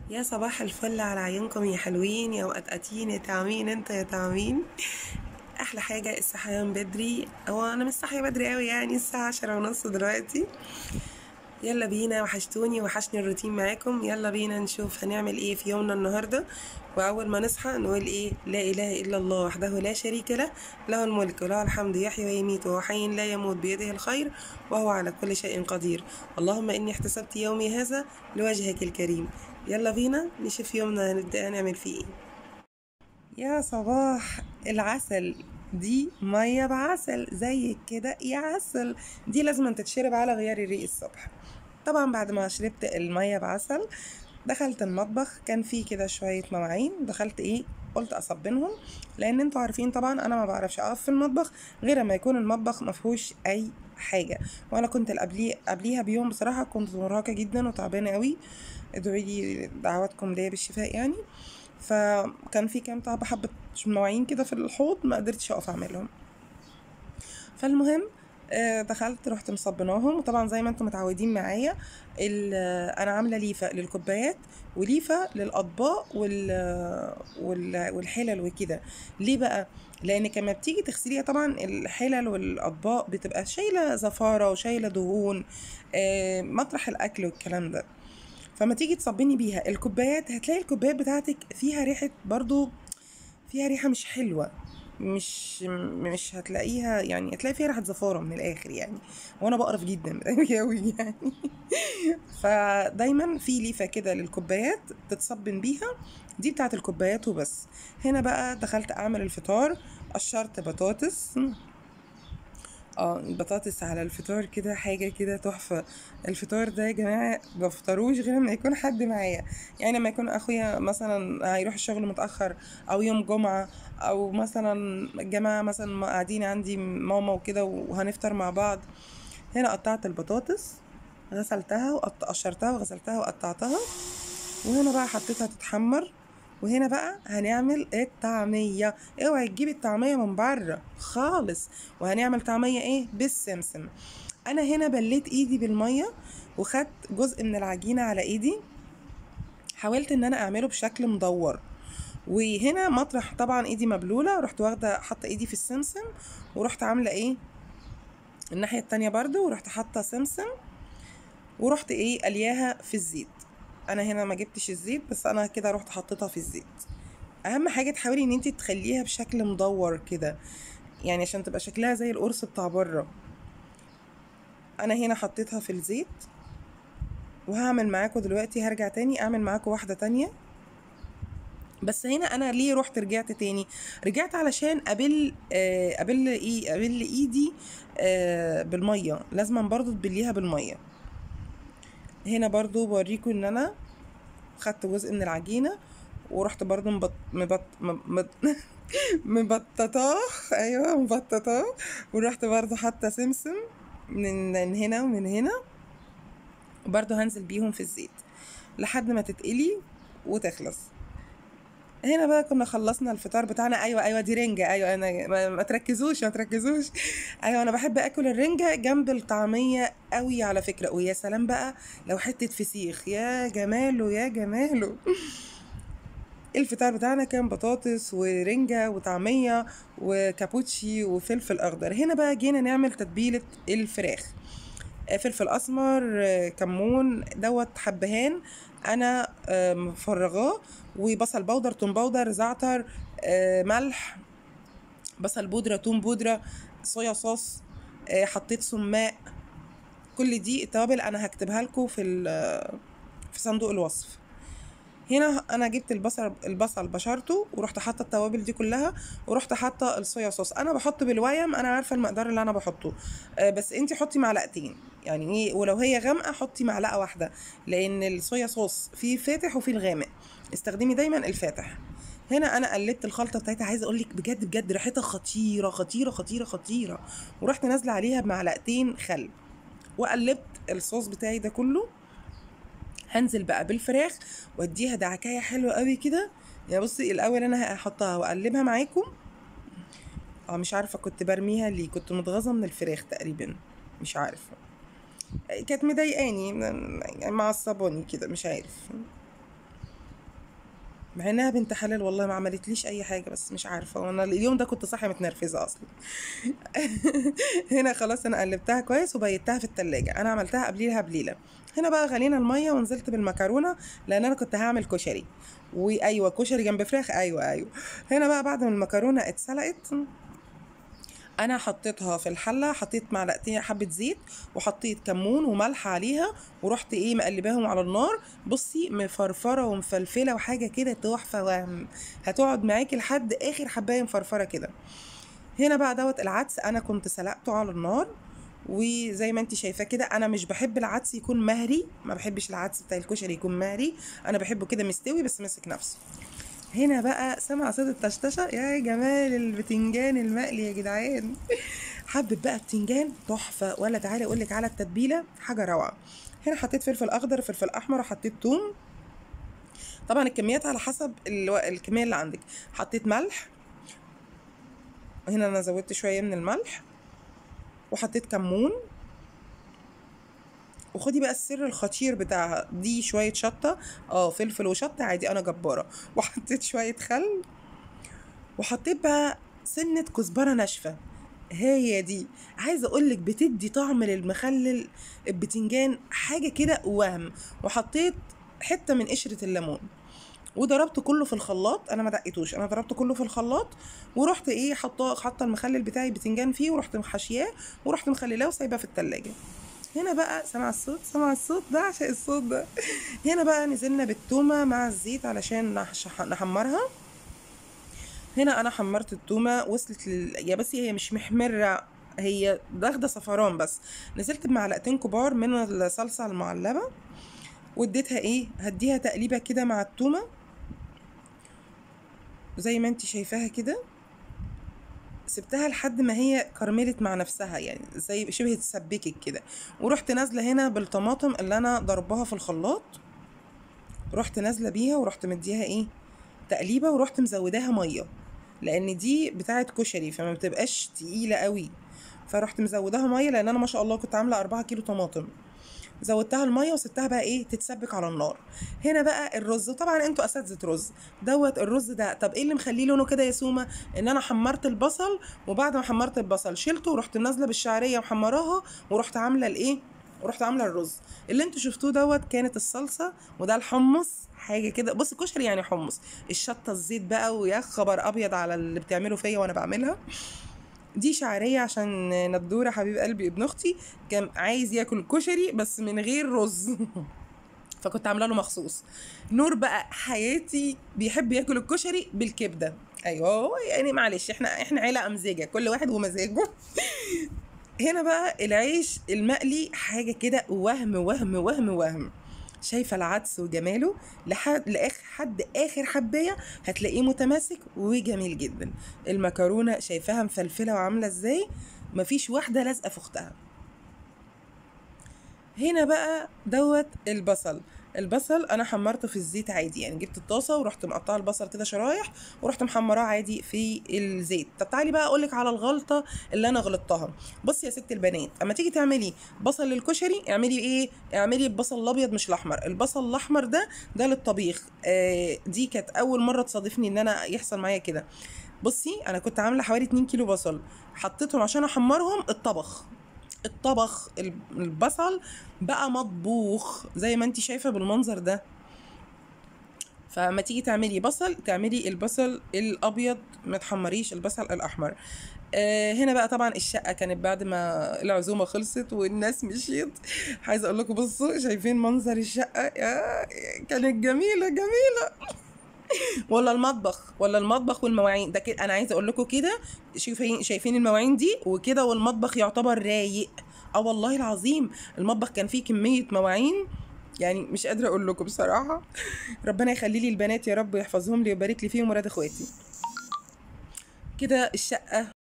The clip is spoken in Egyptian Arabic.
يا صباح الفل على عيونكم يا حلوين يا مقطقطين يا تعمين انت يا تعمين احلى حاجة الصحيان بدري هو انا مش صاحية بدري قوي يعني الساعة عشرة ونص دلوقتي يلا بينا وحشتوني وحشني الروتين معاكم يلا بينا نشوف هنعمل ايه في يومنا النهاردة واول ما نصحى نقول ايه لا اله الا الله وحده لا شريك له له الملك وله الحمد يحيي ويميت وهو حي لا يموت بيده الخير وهو على كل شيء قدير اللهم اني احتسبت يومي هذا لوجهك الكريم يلا بينا نشوف يومنا هنبدأ نعمل فيه ايه يا صباح العسل دي مية بعسل زي كده يا عسل دي لازم تتشرب على غيار الريق الصبح طبعا بعد ما شربت المية بعسل دخلت المطبخ كان فيه كده شوية مواعين دخلت ايه قلت اصبنهم لان انتوا عارفين طبعا انا ما بعرفش اقف في المطبخ غير ما يكون المطبخ ما فيهوش اي حاجه وانا كنت قبليه قبليها بيوم بصراحه كنت مرهقه جدا وتعبانه قوي ادعوا لي دعواتكم ليا بالشفاء يعني فكان في كام طعبه حبه مواعين كده في الحوض ما قدرتش اقف اعملهم فالمهم آه، دخلت رحت مصبناهم وطبعا زي ما انتم متعودين معايا ال- آه، انا عامله ليفه للكوبايات وليفه للاطباق وال وال- والحلل وكده ليه بقى لان كما بتيجي تغسليها طبعا الحلل والاطباق بتبقى شايله زفاره وشايله دهون آه، مطرح الاكل والكلام ده فما تيجي تصبني بيها الكوبايات هتلاقي الكوبايات بتاعتك فيها ريحه برضو فيها ريحه مش حلوه مش مش هتلاقيها يعني هتلاقي فيها ريحه زفاره من الاخر يعني وانا بقرف جدا قوي قوي يعني فدايما في ليفه كده للكوبايات تتصبن بيها دي بتاعت الكوبايات وبس هنا بقى دخلت اعمل الفطار قشرت بطاطس اه البطاطس على الفطار كده حاجة كده تحفة الفطار ده يا جماعة بفطروش غير لما يكون حد معايا يعني لما يكون اخويا مثلا هيروح الشغل متأخر او يوم جمعة او مثلا الجماعة مثلا ما قاعدين عندي ماما وكده وهنفطر مع بعض هنا قطعت البطاطس غسلتها وقشرتها وغسلتها وقطعتها وهنا بقى حطيتها تتحمر وهنا بقى هنعمل الطعمية اوعي تجيبي الطعمية من بره خالص وهنعمل طعمية ايه بالسمسم انا هنا بليت ايدي بالمية وخدت جزء من العجينة على ايدي حاولت ان انا اعمله بشكل مدور وهنا مطرح طبعا ايدي مبلولة رحت واخدة حاطة ايدي في السمسم ورحت عاملة ايه الناحية التانية برضو ورحت حاطة سمسم ورحت ايه قلياها في الزيت انا هنا ما جبتش الزيت بس انا كده رحت حطيتها في الزيت اهم حاجه تحاولي ان انت تخليها بشكل مدور كده يعني عشان تبقى شكلها زي القرص بتاع بره انا هنا حطيتها في الزيت وهعمل معاكم دلوقتي هرجع تاني اعمل معاكم واحده تانية بس هنا انا ليه رحت رجعت تاني رجعت علشان ابل آه، ابل ايه ابل ايدي آه، بالميه لازم برضو تبليها بالميه هنا برضو بوريكم ان انا خدت جزء من العجينه ورحت برضو مبط... مبط... مبط... مبططاه ايوه مبططاه ورحت برضو حاطه سمسم من من هنا ومن هنا برضو هنزل بيهم في الزيت لحد ما تتقلي وتخلص هنا بقى كنا خلصنا الفطار بتاعنا ايوه ايوه دي رنجه ايوه انا ما, ما تركزوش ما تركزوش ايوه انا بحب اكل الرنجه جنب الطعميه قوي على فكره ويا سلام بقى لو حته فسيخ يا جماله يا جماله الفطار بتاعنا كان بطاطس ورنجة وطعمية وكابوتشي وفلفل أخضر هنا بقى جينا نعمل تتبيلة الفراخ آه، فلفل أسمر آه، كمون دوت حبهان أنا آه، مفرغاه وبصل بودر توم بودر زعتر آه، ملح بصل بودرة توم بودرة صويا صوص آه، حطيت سماق كل دي التوابل أنا هكتبها لكم في ال- في صندوق الوصف هنا انا جبت البصل البصل بشرته ورحت حاطه التوابل دي كلها ورحت حاطه الصويا صوص انا بحط بالويم انا عارفه المقدار اللي انا بحطه آه، بس انتي حطي معلقتين يعني ايه ولو هي غامقه حطي معلقه واحده لان الصويا صوص فيه فاتح وفيه الغامق استخدمي دايما الفاتح هنا انا قلبت الخلطه بتاعتها عايزه اقول لك بجد بجد ريحتها خطيره خطيره خطيره خطيره ورحت نازله عليها بمعلقتين خل وقلبت الصوص بتاعي ده كله هنزل بقى بالفراخ واديها دعكايه حلوه قوي كده يعني بصي الاول انا هحطها واقلبها معاكم اه مش عارفه كنت برميها ليه كنت متغاظه من الفراخ تقريبا مش عارفه كانت مضايقاني يعني معصباني كده مش عارف مع انها بنت حلال والله ما عملتليش اي حاجه بس مش عارفه وانا اليوم ده كنت صاحيه متنرفزه اصلا هنا خلاص انا قلبتها كويس وبيتها في التلاجة انا عملتها قبليها بليله هنا بقى غلينا الميه ونزلت بالمكرونه لان انا كنت هعمل كشري وايوه كشري جنب فراخ ايوه ايوه هنا بقى بعد ما المكرونه اتسلقت انا حطيتها في الحله حطيت معلقتين حبه زيت وحطيت كمون وملح عليها ورحت ايه مقلباهم على النار بصي مفرفره ومفلفله وحاجه كده تحفه وهم هتقعد معاكي لحد اخر حبايه مفرفره كده هنا بقى دوت العدس انا كنت سلقته على النار وزي ما انت شايفاه كده انا مش بحب العدس يكون مهري ما بحبش العدس بتاع الكشري يكون مهري انا بحبه كده مستوي بس ماسك نفسه هنا بقى سمع صوت الطشطشه يا جمال البتنجان المقلي يا جدعان حبة بقى بتنجان تحفه ولا تعالى اقول لك على التتبيله حاجه روعه هنا حطيت فلفل اخضر فلفل احمر وحطيت توم طبعا الكميات على حسب الو... الكميه اللي عندك حطيت ملح هنا انا زودت شويه من الملح وحطيت كمون وخدي بقى السر الخطير بتاعها دي شويه شطه اه فلفل وشطه عادي انا جباره وحطيت شويه خل وحطيت بقى سنه كزبره ناشفه هي دي عايزه اقول لك بتدي طعم للمخلل البتنجان حاجه كده وهم وحطيت حته من قشره الليمون وضربت كله في الخلاط انا ما دقيتوش انا ضربت كله في الخلاط ورحت ايه حاطه حاطه المخلل بتاعي بتنجان فيه ورحت محشياه ورحت مخللاه وسايباه في التلاجة هنا بقى سمع الصوت سمع الصوت بعشق الصوت ده هنا بقى نزلنا بالتومه مع الزيت علشان نحش- نحمرها هنا انا حمرت التومه وصلت لل... يا بس هي مش محمره هي واخده صفران بس نزلت بمعلقتين كبار من الصلصه المعلبه واديتها ايه هديها تقليبه كده مع التومه زي ما انت شايفاها كده سبتها لحد ما هي كرملت مع نفسها يعني زي شبه تسبكت كده ورحت نازله هنا بالطماطم اللي انا ضربها في الخلاط رحت نازله بيها ورحت مديها ايه تقليبه ورحت مزوداها ميه لان دي بتاعه كشري فما بتبقاش تقيله قوي فرحت مزوداها ميه لان انا ما شاء الله كنت عامله 4 كيلو طماطم زودتها الميه وسبتها بقى ايه تتسبك على النار هنا بقى الرز طبعا انتوا اساتذه رز دوت الرز ده طب ايه اللي مخليه لونه كده يا سومه ان انا حمرت البصل وبعد ما حمرت البصل شلته ورحت نازله بالشعريه محمراها ورحت عامله الايه ورحت عامله الرز اللي انتوا شفتوه دوت كانت الصلصه وده الحمص حاجه كده بص الكشري يعني حمص الشطه الزيت بقى ويا خبر ابيض على اللي بتعمله فيا وانا بعملها دي شعريه عشان ندوره حبيب قلبي ابن اختي كان عايز ياكل كشري بس من غير رز فكنت عامله له مخصوص نور بقى حياتي بيحب ياكل الكشري بالكبده ايوه هو يعني معلش احنا احنا عيله امزجه كل واحد ومزاجه هنا بقى العيش المقلي حاجه كده وهم وهم وهم وهم شايفه العدس وجماله لحد لاخر حد اخر حبايه هتلاقيه متماسك وجميل جدا المكرونه شايفاها مفلفله وعامله ازاي مفيش واحده لازقه في اختها هنا بقى دوت البصل البصل انا حمرته في الزيت عادي يعني جبت الطاسه ورحت مقطعه البصل كده شرايح ورحت محمراه عادي في الزيت طب تعالي بقى اقولك على الغلطه اللي انا غلطتها بصي يا ست البنات اما تيجي تعملي بصل للكشري اعملي ايه اعملي البصل الابيض مش الاحمر البصل الاحمر ده ده للطبيخ آه دي كانت اول مره تصادفني ان انا يحصل معايا كده بصي انا كنت عامله حوالي 2 كيلو بصل حطيتهم عشان احمرهم الطبخ الطبخ البصل بقى مطبوخ زي ما انت شايفه بالمنظر ده فما تيجي تعملي بصل تعملي البصل الابيض ما تحمريش البصل الاحمر آه هنا بقى طبعا الشقه كانت بعد ما العزومه خلصت والناس مشيت عايزه اقول لكم بصوا شايفين منظر الشقه يا كانت جميله جميله ولا المطبخ ولا المطبخ والمواعين ده كده انا عايزه اقول لكم كده شايفين شايفين المواعين دي وكده والمطبخ يعتبر رايق اه والله العظيم المطبخ كان فيه كميه مواعين يعني مش قادره اقول لكم بصراحه ربنا يخلي لي البنات يا رب ويحفظهم لي ويبارك لي فيهم ولاد اخواتي كده الشقه